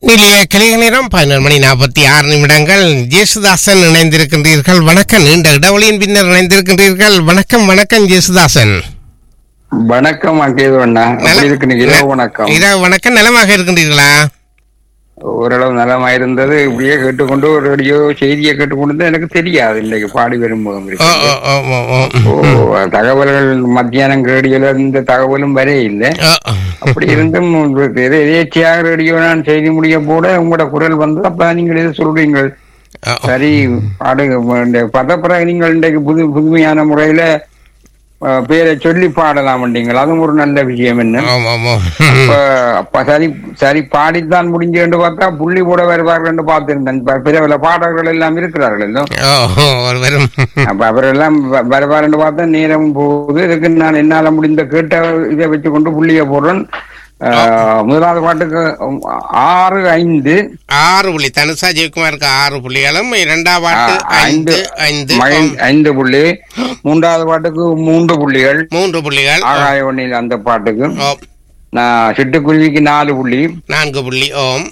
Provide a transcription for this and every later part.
இனிய கிளிக நேரம் பதினொரு மணி நாற்பத்தி ஆறு நிமிடங்கள் ஜேசுதாசன் இணைந்திருக்கின்றீர்கள் வணக்கம் நீண்ட இடைவெளியின் பின்னர் இணைந்திருக்கின்றீர்கள் வணக்கம் வணக்கம் ஜேசுதாசன் வணக்கம் அங்கேதண்ணா எப்படி இருக்கு இரவு வணக்கம் இரவு வணக்கம் நலமாக இருக்கின்றீர்களா ஓரளவு நலமா இருந்தது இப்படியே கேட்டுக்கொண்டு ஒரு ரேடியோ செய்தியை கேட்டுக்கொண்டு எனக்கு தெரியாது இன்னைக்கு பாடி வரும்போது ஓ ஓ ஓ ஓ ஓ ஓ தகவல்கள் மத்தியானம் ரேடியோல இந்த தகவலும் வரே இல்லை ஓ, அப்படி இருந்தும் உங்களுக்கு எதே- எதேச்சையாக ரேடியோ நான் செய்தி முடிய போட உங்களோட குரல் வந்து அப்ப நீங்கள் எது சொல்றீங்க ஓ, சரி பாடுங்க இந்த பத பிறகு நீங்கள் இன்றைக்கு புது புதுமையான முறையில அஹ், பேரை சொல்லி பாடலாம் வந்தீங்கள் அதுவும் ஒரு நல்ல விஷயம் என்ன ஆமாம் ஆமாம் அப்ப அப்ப சரி சரி பாடித்தான் முடிஞ்சு பார்த்தா புள்ளி கூட வருவார்கள் பார்த்திருந்தேன் ப- பிரபல பாடகர்கள் எல்லாம் இருக்கிறார்கள் இல்லோ ஓ ஓ, ஒருவரும் அப்ப அவரெல்லாம் வ- வருவாருன்னு பார்த்தா நேரம் போகுது இதுக்கு நான் என்னால முடிந்த கேட்ட இதை வச்சு கொண்டு புள்ளிய போடுறேன் ஆஹ், முதலாவது பாட்டுக்கு உம், ஆறு ஐந்து ஆறு புள்ளி தனுஷா ஜெயக்குமாருக்கு ஆறு புள்ளிகளும் இரண்டாம் பாட்டு ஆ, ஐந்து ஐந்து. ஐந்து மகன் ஆம், ஐந்து புள்ளி மூன்றாவது பாட்டுக்கு மூன்று புள்ளிகள் மூன்று புள்ளிகள் ஆகாய ஒன்னில் அந்த பாட்டுக்கு ஓ நான் சிட்டுக்குருவிக்கு நாலு புள்ளி நான்கு புள்ளி ஓம்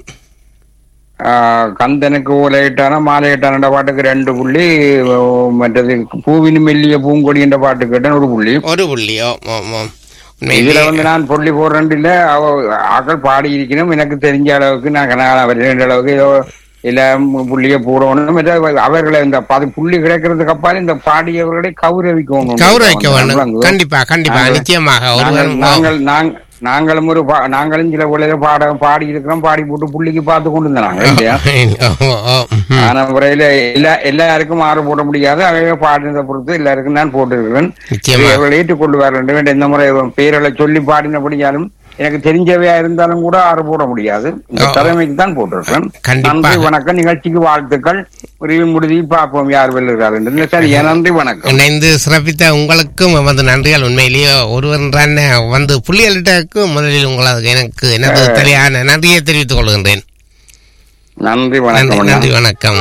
ஆஹ் கந்தனுக்கு ஓலையிட்டான மாலையிட்டான பாட்டுக்கு ரெண்டு புள்ளி ஓ, மற்றது பூவின் மெல்லிய பூங்கொடி என்ற பாட்டு கேட்டேன் ஒரு புள்ளி ஒரு புள்ளி ஓம் ஓம் ஓம் இதுல உண்மையிலே வந்து நான் புள்ளி போடுறேன் இல்ல அவ ஆக்கள் பாடி இருக்கணும் எனக்கு தெரிஞ்ச அளவுக்கு நான் கனகால வருகின்ற அளவுக்கு ஏதோ இல்ல புள்ளிய போடணும் மற்ற அவர்களை இந்த பது புள்ளி கிடைக்கிறதுக்கு அப்பால் இந்த பாடியவர்களை கௌரவிக்கணும் கௌரவிக்க வேண்டும் நாங்கள் கண்டிப்பா கண்டிப்பா நாங்கள்- நிச்சயமாக ஒருவர் நாங்கள் நாங்கள் நாங்களும் ஒரு பா- நாங்களும் சில உலக பாட பாடி இருக்கிறோம் பாடி போட்டு புள்ளிக்கு பார்த்து கொண்டு இருந்தாங்க இல்லையா ஓ, ஓ, ம். ஆனா முறையில எல்லா எல்லாருக்கும் ஆறு போட முடியாது அவங்க பாடினதை பொறுத்து எல்லாருக்கும் நான் போட்டிருக்கிறேன் நிச்சயமா இவர்கள் ஏற்றுக்கொண்டு வர வேண்டும் இந்த முறை பேர்களை சொல்லி பாடினபடியாலும் எனக்கு தெரிஞ்சவையா இருந்தாலும் கூட ஆறு போட முடியாது இந்த ஆ. தலைமைக்கு தான் போட்டிருக்கேன் கண்டிப்பாக. நன்றி வணக்கம் நிகழ்ச்சிக்கு வாழ்த்துக்கள் உரிய முடிதி பார்ப்போம் யார் வெல்லுகிறார் என்று சரி நன்றி வணக்கம் இணைந்து சிறப்பித்த உங்களுக்கும் எமது நன்றிகள் உண்மையிலேயே ஒருவர் என்றான வந்து புள்ளியலிட்டக்கு முதலில் உங்களுக்கு எனக்கு எனது தெரியான நன்றியை தெரிவித்துக் கொள்கின்றேன் நன்றி நன்றி வணக்கம் அண்ணா. நன்றி வணக்கம்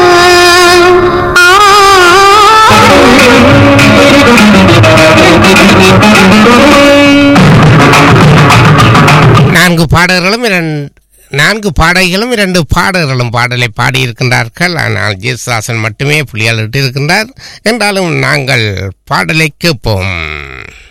நான்கு பாடல்களும் இரண்டு நான்கு பாடகிகளும் இரண்டு பாடகர்களும் பாடலை பாடியிருக்கின்றார்கள் ஆனால் ஜேசுதாசன் மட்டுமே புள்ளியால் இட்டிருக்கின்றார் என்றாலும் நாங்கள் பாடலை கேட்போம்